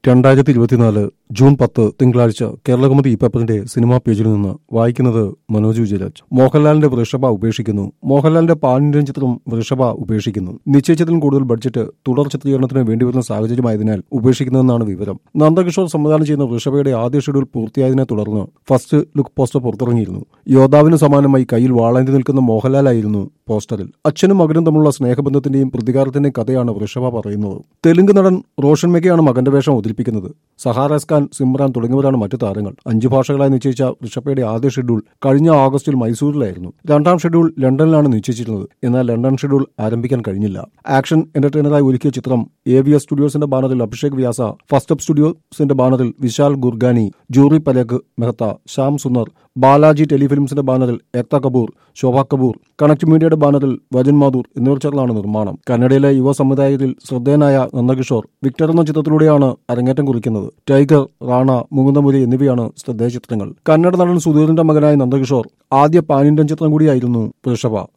രണ്ടായിരത്തി ഇരുപത്തിനാല് ജൂൺ പത്ത് തിങ്കളാഴ്ച കേരളകൗമുദി ഈ പേപ്പറിന്റെ സിനിമാ പേജിൽ നിന്ന് വായിക്കുന്നത് മനോജ് വിജയരാജ് മോഹൻലാലിന്റെ വൃഷഭ ഉപേക്ഷിക്കുന്നു മോഹൻലാലിന്റെ പാനിന്ത്യൻ ചിത്രം വൃഷഭ ഉപേക്ഷിക്കുന്നു നിശ്ചയിച്ചതിലും കൂടുതൽ ബഡ്ജറ്റ് തുടർ ചിത്രീകരണത്തിന് വേണ്ടിവരുന്ന സാഹചര്യമായതിനാൽ ഉപേക്ഷിക്കുന്നതെന്നാണ് വിവരം നന്ദകിഷോർ സംവിധാനം ചെയ്യുന്ന വൃഷഭയുടെ ആദ്യ ഷെഡ്യൂൾ പൂർത്തിയായതിനെ തുടർന്ന് ഫസ്റ്റ് ലുക്ക് പോസ്റ്റർ പുറത്തിറങ്ങിയിരുന്നു യോദ്ധാവിന് സമാനമായി കയ്യിൽ വാളേന്തി നിൽക്കുന്ന മോഹൻലാലായിരുന്നു പോസ്റ്ററിൽ അച്ഛനും മകനും തമ്മിലുള്ള സ്നേഹബന്ധത്തിന്റെയും പ്രതികാരത്തിന്റെയും കഥയാണ് വൃഷഭ പറയുന്നത് തെലുങ്ക് നടൻ റോഷൻ മെഗയാണ് മകന്റെ വേഷം അവതരിപ്പിക്കുന്നത് സഹാറാസ് ഖാൻ സിമ്രാൻ തുടങ്ങിയവരാണ് മറ്റു താരങ്ങൾ അഞ്ചു ഭാഷകളായി നിശ്ചയിച്ച വൃഷഭയുടെ ആദ്യ ഷെഡ്യൂൾ കഴിഞ്ഞ ആഗസ്റ്റിൽ മൈസൂരിലായിരുന്നു രണ്ടാം ഷെഡ്യൂൾ ലണ്ടനിലാണ് നിശ്ചയിച്ചിരുന്നത് എന്നാൽ ലണ്ടൻ ഷെഡ്യൂൾ ആരംഭിക്കാൻ കഴിഞ്ഞില്ല ആക്ഷൻ എന്റർടൈനറായി ഒരുക്കിയ ചിത്രം എ വി എസ് സ്റ്റുഡിയോസിന്റെ ബാനറിൽ അഭിഷേക് വ്യാസ ഫസ്റ്റ് അപ്പ് സ്റ്റുഡിയോസിന്റെ ബാനറിൽ വിശാൽ ഗുർഗാനി ജൂറി പലേഖ് മെഹ്ത്ത ശ്യാം സുന്ദർ ബാലാജി ടെലിഫിലിംസിന്റെ ബാനറിൽ ഏക്ത കപൂർ ശോഭ കപൂർ കണക്ട് മീഡിയയുടെ ബാനറിൽ വജൻ മാധൂർ എന്നിവർ ചേർന്നാണ് നിർമ്മാണം കന്നഡയിലെ യുവ സമുദായത്തിൽ ശ്രദ്ധേയനായ നന്ദകിഷോർ വിക്ടർ എന്ന ചിത്രത്തിലൂടെയാണ് അരങ്ങേറ്റം കുറിക്കുന്നത് ടൈഗർ റാണ മുകുന്ദമുരി എന്നിവയാണ് ശ്രദ്ധേയ ചിത്രങ്ങൾ കന്നഡ നടൻ സുധീറിന്റെ മകനായ നന്ദകിഷോർ ആദ്യ പാൻ ഇന്ത്യൻ ചിത്രം കൂടിയായിരുന്നു വൃഷഭ